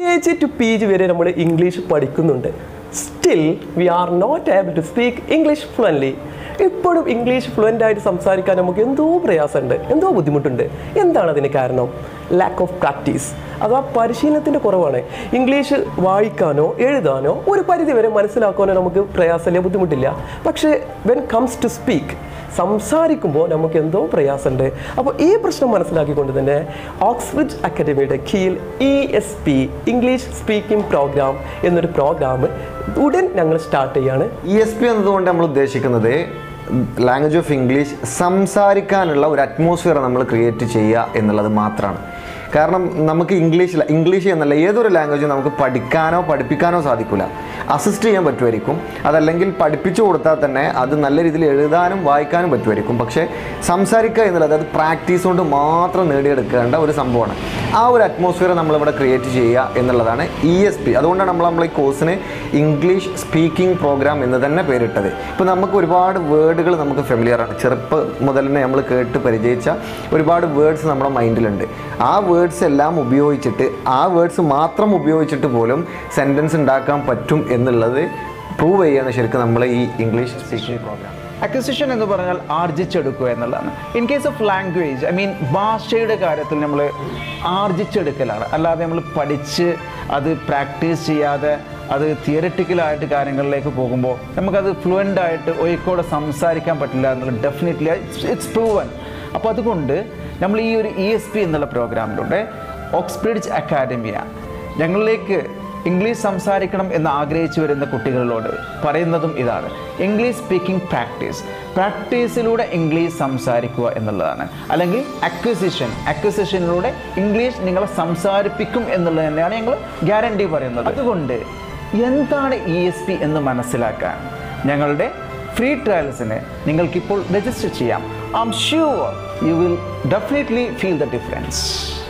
A G to P G വരെ നമ്മൾ English പഠിക്കുന്നുണ്ട് still we are not able to speak English fluently ഇപ്പോഴും English fluent ആയിട്ട് സംസാരിക്കാൻ നമുക്ക് എന്തോ പ്രയാസമുണ്ട് എന്തോ ബുദ്ധിമുട്ടുണ്ട് എന്താണ് അതിന് കാരണം ലാക്ക് ഓഫ് പ്രാക്ടീസ് അഥവാ പരിശീലനത്തിൻ്റെ കുറവാണ് ഇംഗ്ലീഷ് വായിക്കാനോ എഴുതാനോ ഒരു പരിധി വരെ മനസ്സിലാക്കാനോ നമുക്ക് പ്രയാസമില്ല ബുദ്ധിമുട്ടില്ല പക്ഷേ വെൻ കംസ് ടു സ്പീക്ക് സംസാരിക്കുമ്പോൾ നമുക്ക് എന്തോ പ്രയാസമുണ്ട് അപ്പോൾ ഈ പ്രശ്നം മനസ്സിലാക്കിക്കൊണ്ട് തന്നെ ഓക്സ്ഫോർഡ് അക്കാഡമിയുടെ കീഴിൽ E S P English speaking program എന്നൊരു പ്രോഗ്രാം ഉടൻ ഞങ്ങൾ സ്റ്റാർട്ട് ചെയ്യാണ് ഇ എസ് പി എന്നതുകൊണ്ട് നമ്മൾ ഉദ്ദേശിക്കുന്നത് ലാംഗ്വേജ് ഓഫ് ഇംഗ്ലീഷ് സംസാരിക്കാനുള്ള ഒരു അറ്റ്മോസ്ഫിയർ നമ്മൾ ക്രിയേറ്റ് ചെയ്യുക എന്നുള്ളത് മാത്രമാണ് കാരണം നമുക്ക് ഇംഗ്ലീഷിൽ ഇംഗ്ലീഷ് എന്നല്ല ഏതൊരു ലാംഗ്വേജും നമുക്ക് പഠിക്കാനോ പഠിപ്പിക്കാനോ സാധിക്കില്ല അസിസ്റ്റ് ചെയ്യാൻ പറ്റുമായിരിക്കും അതല്ലെങ്കിൽ പഠിപ്പിച്ചു കൊടുത്താൽ തന്നെ അത് നല്ല രീതിയിൽ എഴുതാനും വായിക്കാനും പറ്റുമായിരിക്കും പക്ഷേ സംസാരിക്കുക എന്നുള്ളത് അത് പ്രാക്ടീസ് കൊണ്ട് മാത്രം നേടിയെടുക്കേണ്ട ഒരു സംഭവമാണ് ആ ഒരു അറ്റ്മോസ്ഫിയർ നമ്മളിവിടെ ക്രിയേറ്റ് ചെയ്യുക എന്നുള്ളതാണ് ഇ എസ് പി അതുകൊണ്ടാണ് നമ്മൾ നമ്മൾ ഈ കോഴ്സിന് ഇംഗ്ലീഷ് സ്പീക്കിംഗ് പ്രോഗ്രാം എന്ന് തന്നെ പേരിട്ടത് ഇപ്പോൾ നമുക്ക് ഒരുപാട് വേർഡുകൾ നമുക്ക് ഫെമിലിയറാണ് ചെറുപ്പം മുതൽ തന്നെ നമ്മൾ കേട്ട് പരിചയിച്ച ഒരുപാട് വേർഡ്സ് നമ്മുടെ മൈൻഡിലുണ്ട് ആ വേർഡ്സ് എല്ലാം ഉപയോഗിച്ചിട്ട് ആ വേർഡ്സ് മാത്രം ഉപയോഗിച്ചിട്ട് പോലും സെൻറ്റൻസ് ഉണ്ടാക്കാൻ പറ്റും എന്നുള്ളത് പ്രൂവ് ചെയ്യാണ് ശരിക്കും നമ്മൾ ഈ ഇംഗ്ലീഷ് സ്പീക്കിംഗ് പ്രോഗ്രാം അക്വിസിഷൻ എന്ന് പറഞ്ഞാൽ ആർജിച്ചെടുക്കുക എന്നുള്ളതാണ് in case of language I mean ഭാഷയുടെ കാര്യത്തിൽ നമ്മൾ ആർജിച്ചെടുക്കലാണ് അല്ലാതെ നമ്മൾ പഠിച്ച് അത് പ്രാക്ടീസ് ചെയ്യാതെ അത് തിയററ്റിക്കലായിട്ട് കാര്യങ്ങളിലേക്ക് പോകുമ്പോൾ നമുക്കത് ഫ്ലുവൻ്റ് ആയിട്ട് ഒരിക്കോടെ സംസാരിക്കാൻ പറ്റില്ല എന്നുള്ളത് ഡെഫിനറ്റ്ലി ഇറ്റ്സ് പ്രൂവൻ അപ്പോൾ അതുകൊണ്ട് നമ്മൾ ഈ ഒരു ഇ എസ് പി എന്നുള്ള പ്രോഗ്രാമിലൂടെ ഓക്സ്ബ്രിഡ്ജ് അക്കാഡമിയ ഞങ്ങളിലേക്ക് ഇംഗ്ലീഷ് സംസാരിക്കണം എന്ന് ആഗ്രഹിച്ചു വരുന്ന കുട്ടികളോട് പറയുന്നതും ഇതാണ് ഇംഗ്ലീഷ് സ്പീക്കിംഗ് പ്രാക്ടീസ് പ്രാക്ടീസിലൂടെ ഇംഗ്ലീഷ് സംസാരിക്കുക എന്നുള്ളതാണ് അല്ലെങ്കിൽ അക്വിസിഷൻ അക്വിസിഷനിലൂടെ ഇംഗ്ലീഷ് നിങ്ങളെ സംസാരിപ്പിക്കും എന്നുള്ളത് തന്നെയാണ് ഞങ്ങൾ ഗ്യാരണ്ടി പറയുന്നത് അതുകൊണ്ട് എന്താണ് ഇ എസ് പി എന്ന് മനസ്സിലാക്കാൻ ഞങ്ങളുടെ ഫ്രീ ട്രയൽസിന് നിങ്ങൾക്കിപ്പോൾ രജിസ്റ്റർ ചെയ്യാം I'm sure you will definitely feel the difference